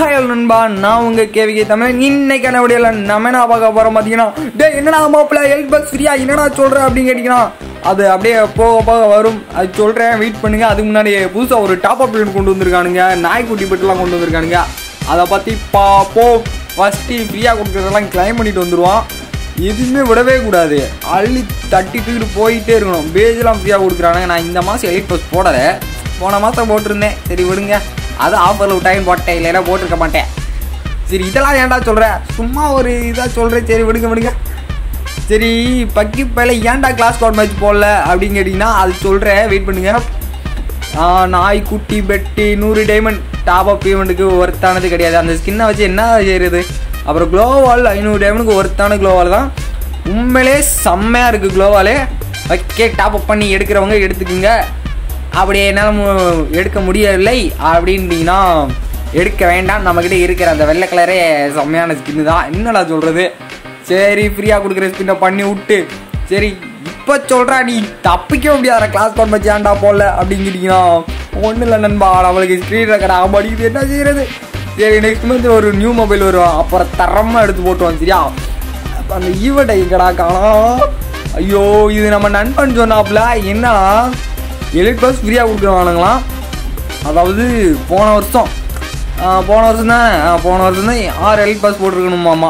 hi நண்பா நான் உங்க கேவிகே தமிழ் இன்னைக்கான வீடியோல நம்ம என்ன பார்க்க போறோம் பாத்தீங்கன்னா டேய் என்னடா மாப்பிள்ள ஹெல்த் பஸ் ஃப்ரீயா என்னடா சொல்ற அப்படின்னு கேட்டீங்கன்னா அது அப்படியே போக போக வரும் அது சொல்றேன் வெயிட் பண்ணுங்க அதுக்கு முன்னாடி புதுசா ஒரு டாப் அப் கொண்டு வந்திருக்கானுங்க நாய்க்குட்டி பெட்டுலாம் கொண்டு வந்திருக்கானுங்க அதை பத்தி பார்ப்போம் ஃபர்ஸ்ட் ஃப்ரீயா கொடுக்குறதெல்லாம் கிளைம் பண்ணிட்டு வந்துருவோம் எதுவுமே விடவே கூடாது அள்ளி தட்டி தூக்கிட்டு போயிட்டே இருக்கணும் பேஜெலாம் ஃப்ரீயாக கொடுக்குறானுங்க நான் இந்த மாதம் எயிட் பஸ் போடலை போன மாதம் போட்டிருந்தேன் சரி விடுங்க அது ஆஃபரில் விட்டாயும் போட்டேன் இல்லைன்னா போட்டிருக்க மாட்டேன் சரி இதெல்லாம் ஏன்டா சொல்கிற சும்மா ஒரு இதாக சொல்கிறேன் சரி விடுங்க விடுங்க சரி பக்கி பையில ஏன்டா கிளாஸ் கோட் மேட்ச் போடல அப்படின்னு கேட்டிங்கன்னா அது சொல்கிறேன் வெயிட் பண்ணுங்க ஆ, நாய் குட்டி பெட்டி நூறு டைமண்ட் டாப் அப் ஈவெண்ட்டுக்கு ஒர்த்தானது கிடையாது அந்த ஸ்கின்னை வச்சு என்ன செய்யறது அப்புறம் க்ளோவால் ஐநூறு டைமண்டுக்கு ஒர்த்தான க்ளோவால் தான் உண்மையிலே செம்மையாக இருக்குது க்ளோவாலே ஓகே டாப் அப் பண்ணி எடுக்கிறவங்க எடுத்துக்குங்க அப்படி என்னால் மு- எடுக்க முடியவில்லை அப்படின்னீங்கன்னா எடுக்க வேண்டாம் நம்மக்கிட்ட இருக்கிற அந்த வெள்ளை கலரே செம்மையான ஸ்கின்னு தான் என்னடா சொல்கிறது சரி ஃப்ரீயாக கொடுக்குற ஸ்கின்னை பண்ணி விட்டு சரி இப்போ சொல்கிறா நீ தப்பிக்க முடியாத கிளாஸ் கோட் மச்சி ஏன்டா போடல அப்படின்னு கேட்டிங்கன்னா ஒன்றும் இல்லை நண்பா அவளுக்கு ஸ்க்ரீன் ரெக்கார்ட் ஆக மாட்டேங்குது என்ன செய்யறது சரி நெக்ஸ்ட் மந்த் ஒரு நியூ மொபைல் வரும் அப்புறம் தரமாக எடுத்து போட்டுவோம் சரியா அப்ப அந்த ஈவெண்ட் எங்கடா காணோம் ஐயோ இது நம்ம நண்பன் சொன்னாப்புல என்ன எலிட் பஸ் ஃப்ரீயாக கொடுக்குறானுங்களாம் அதாவது போன வருஷம் ஆ, போன வருஷம் தான் போன வருஷம் தான் ஆறு எலிட் பஸ் போட்டிருக்கணுமாமா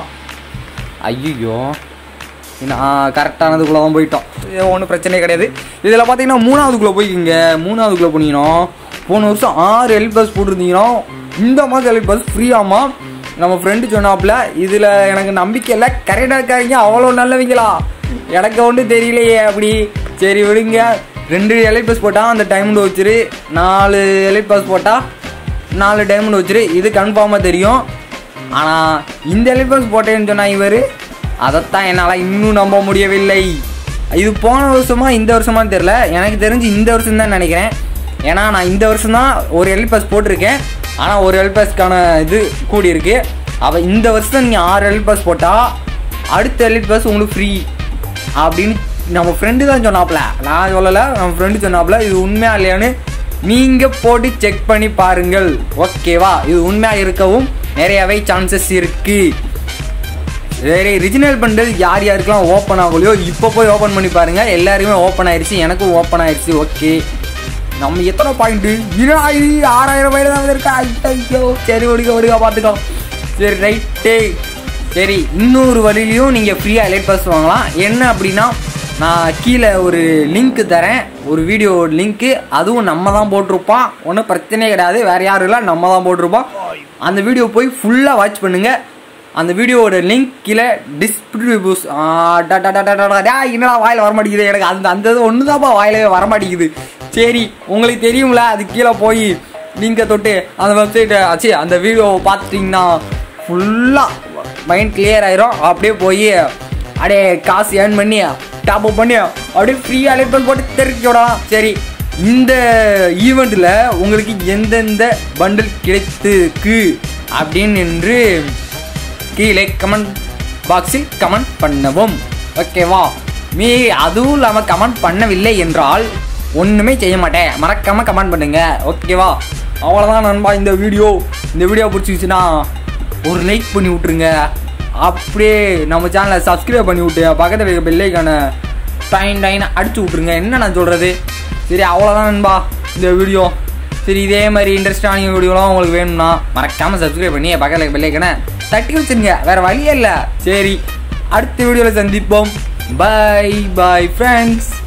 ஐயோ நான் கரெக்டானதுக்குள்ளே தான் போயிட்டோம் ஒன்றும் பிரச்சனையே கிடையாது இதில் பார்த்தீங்கன்னா மூணாவதுக்குள்ளே போய்க்கிங்க மூணாவதுக்குள்ளே போனீங்கன்னா போன வருஷம் ஆறு எலிட் பஸ் போட்டிருந்தீங்கன்னா இந்த மாதம் எலிட் பஸ் ஃப்ரீயாமா நம்ம ஃப்ரெண்டு சொன்னாப்புல இதில் எனக்கு நம்பிக்கை இல்லை கரெக்டாக இருக்காங்க அவ்வளோ நல்லவங்களா எனக்கு ஒன்றும் தெரியலையே அப்படி சரி விடுங்க ரெண்டு எலைட் பஸ் போட்டால் அந்த டைமண்ட் வச்சிரு நாலு எலைட் பஸ் போட்டால் நாலு டைமண்ட் வச்சிரு இது கன்ஃபார்மாக தெரியும் ஆனால் இந்த எலைட் பஸ் போட்டேன்னு சொன்னா இவர் அதைத்தான் என்னால் இன்னும் நம்ப முடியவில்லை இது போன வருஷமா இந்த வருஷமான்னு தெரில எனக்கு தெரிஞ்சு இந்த வருஷம் தான் நினைக்கிறேன் ஏன்னா நான் இந்த வருஷம் தான் ஒரு எல் பாஸ் போட்டிருக்கேன் ஆனால் ஒரு எல் பாஸ்க்கான இது கூடி இருக்கு அப்போ இந்த வருஷம் நீங்கள் ஆறு எல் பாஸ் போட்டால் அடுத்த எல் பாஸ் உங்களுக்கு ஃப்ரீ அப்படின்னு நம்ம ஃப்ரெண்டு தான் சொன்னாப்ல நான் சொல்லலை நம்ம ஃப்ரெண்டு சொன்னாப்ல இது உண்மையா இல்லையான்னு நீங்கள் போட்டு செக் பண்ணி பாருங்கள் ஓகேவா இது உண்மையாக இருக்கவும் நிறையவே சான்சஸ் இருக்குது சரி ரிஜினல் பண்டல் யார் யாருக்கெல்லாம் ஓப்பன் ஆகலையோ இப்போ போய் ஓப்பன் பண்ணி பாருங்க எல்லாருமே ஓப்பன் ஆயிடுச்சு எனக்கும் ஓப்பன் ஆயிடுச்சு ஓகே நம்ம எத்தனை பாயிண்ட் இது ஆறாயிரம் பாயிண்ட் தான் இருக்கா ஐயோ சரி ஒடுக்க ஒடுக்க பார்த்துக்கோ சரி ரைட்டு சரி இன்னொரு வழியிலையும் நீங்கள் ஃப்ரீயாக எலைட் பாஸ் வாங்கலாம் என்ன அப்படின்னா நான் கீழே ஒரு லிங்க் தரேன் ஒரு வீடியோ லிங்க்கு அதுவும் நம்ம தான் போட்டிருப்போம் ஒன்றும் பிரச்சனையே கிடையாது வேறு யாரும் இல்லை நம்ம தான் போட்டிருப்போம் அந்த வீடியோ போய் ஃபுல்லாக வாட்ச் பண்ணுங்கள் அந்த வீடியோவோட லிங்க் கீழே டிஸ்ட்ரிபியூஸ் என்னடா வாயில் வர மாட்டேங்குது எனக்கு அந்த அந்த இது ஒன்று தான்ப்பா வாயிலவே வர மாட்டேங்குது சரி உங்களுக்கு தெரியும்ல அது கீழே போய் லிங்கை தொட்டு அந்த வெப்சைட்டை ஆச்சு அந்த வீடியோவை பார்த்துட்டிங்கன்னா ஃபுல்லாக மைண்ட் கிளியர் ஆயிரும் அப்படியே போய் அப்படியே காசு ஏர்ன் பண்ணி டாப் அப் பண்ணி அப்படியே ஃப்ரீயாக லைட் போட்டு தெரிவிக்க விடலாம் சரி இந்த ஈவெண்ட்டில் உங்களுக்கு எந்தெந்த பண்டில் கிடைத்துக்கு அப்படின்னு என்று கீழே கமெண்ட் பாக்ஸில் கமெண்ட் பண்ணவும் ஓகேவா மீ அதுவும் இல்லாமல் கமெண்ட் பண்ணவில்லை என்றால் ஒன்றுமே செய்ய மாட்டேன் மறக்காமல் கமெண்ட் பண்ணுங்க ஓகேவா அவ்வளோதான் நண்பா இந்த வீடியோ இந்த வீடியோ பிடிச்சிருச்சுன்னா ஒரு லைக் பண்ணி விட்ருங்க அப்படியே நம்ம சேனலை சப்ஸ்கிரைப் பண்ணி விட்டு பக்கத்தில் இருக்க பெல்லைக்கான டைன் டைன் அடிச்சு விட்ருங்க என்ன நான் சொல்கிறது சரி அவ்வளோதான் நண்பா இந்த வீடியோ சரி இதே மாதிரி இன்ட்ரெஸ்டான வீடியோலாம் உங்களுக்கு வேணும்னா மறக்காமல் சப்ஸ்கிரைப் பண்ணி பக்கத்தில் பெல்லைக்கனை தட்டி வச்சிருங்க வேற வழியே இல்லை சரி அடுத்த வீடியோவில் சந்திப்போம் பை பை ஃப்ரெண்ட்ஸ்